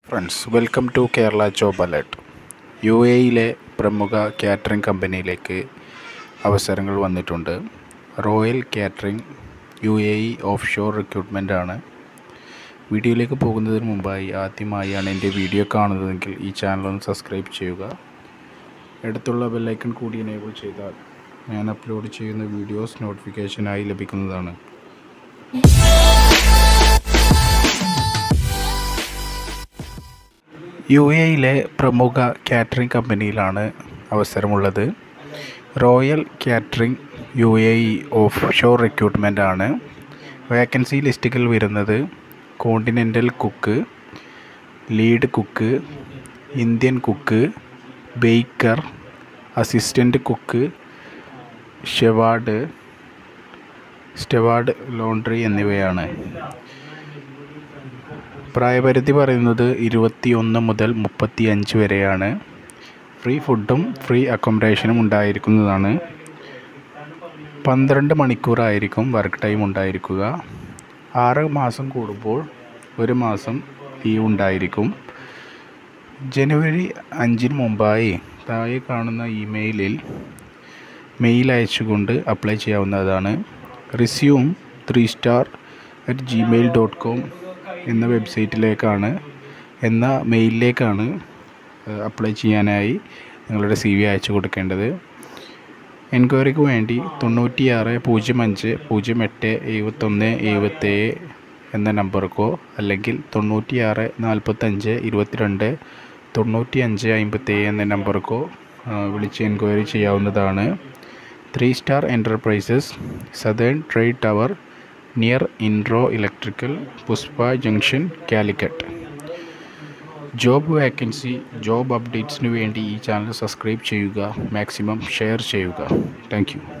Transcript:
friends welcome to Kerala job alert U എയിലെ പ്രമുഖ catering കമ്പനിയിലേക്ക് അവസരങ്ങൾ വന്നിട്ടുണ്ട് royal catering U A E offshore recruitment ആണ് വീഡിയോയിലേക്ക് പോകുന്നതിന് മുമ്പായി ആദ്യമായാണ് എൻ്റെ വീഡിയോ കാണുന്നതെങ്കിൽ ഈ ചാനൽ ഒന്ന് സബ്സ്ക്രൈബ് ചെയ്യുക അടുത്തുള്ള ബെല്ലൈക്കൺ കൂടി എനേബിൾ ചെയ്താൽ ഞാൻ അപ്ലോഡ് ചെയ്യുന്ന വീഡിയോസ് നോട്ടിഫിക്കേഷനായി ലഭിക്കുന്നതാണ് യു എയിലെ പ്രമുഖ കാറ്ററിംഗ് കമ്പനിയിലാണ് അവസരമുള്ളത് royal catering U A E offshore recruitment ആണ് വേക്കൻസി ലിസ്റ്റുകൾ വരുന്നത് continental cook lead cook Indian cook baker assistant cook steward steward laundry എന്നിവയാണ് പ്രായപരിധി പറയുന്നത് ഇരുപത്തിയൊന്ന് മുതൽ മുപ്പത്തി അഞ്ച് വരെയാണ് ഫ്രീ ഫുഡും ഫ്രീ അക്കോമഡേഷനും ഉണ്ടായിരിക്കുന്നതാണ് പന്ത്രണ്ട് മണിക്കൂറായിരിക്കും വർക്ക് ടൈം ഉണ്ടായിരിക്കുക ആറ് മാസം കൂടുമ്പോൾ ഒരു മാസം ലീവ് ഉണ്ടായിരിക്കും ജനുവരി അഞ്ചിന് മുമ്പായി താഴെ കാണുന്ന ഇമെയിലിൽ മെയിൽ അയച്ചുകൊണ്ട് അപ്ലൈ ചെയ്യാവുന്നതാണ് resume three star at Gmail dot com എന്ന വെബ്സൈറ്റിലേക്കാണ് എന്ന മെയിലിലേക്കാണ് അപ്ലൈ ചെയ്യാനായി നിങ്ങളുടെ സി വി അയച്ചു കൊടുക്കേണ്ടത് എൻക്വയറിക്ക് വേണ്ടി തൊണ്ണൂറ്റിയാറ് പൂജ്യം അഞ്ച് പൂജ്യം എട്ട് എഴുപത്തൊന്ന് എഴുപത്തേഴ് എന്ന നമ്പർക്കോ അല്ലെങ്കിൽ തൊണ്ണൂറ്റിയാറ് നാൽപ്പത്തഞ്ച് ഇരുപത്തിരണ്ട് തൊണ്ണൂറ്റി അഞ്ച് അമ്പത്തേഴ് എന്ന നമ്പർക്കോ വിളിച്ച് എൻക്വയറി ചെയ്യാവുന്നതാണ് three star enterprises southern trade tower near intro electrical Pushpa junction Calicut job vacancy job അപ്ഡേറ്റ്സിന് വേണ്ടി ഈ ചാനൽ സബ്സ്ക്രൈബ് ചെയ്യുക മാക്സിമം ഷെയർ ചെയ്യുക താങ്ക്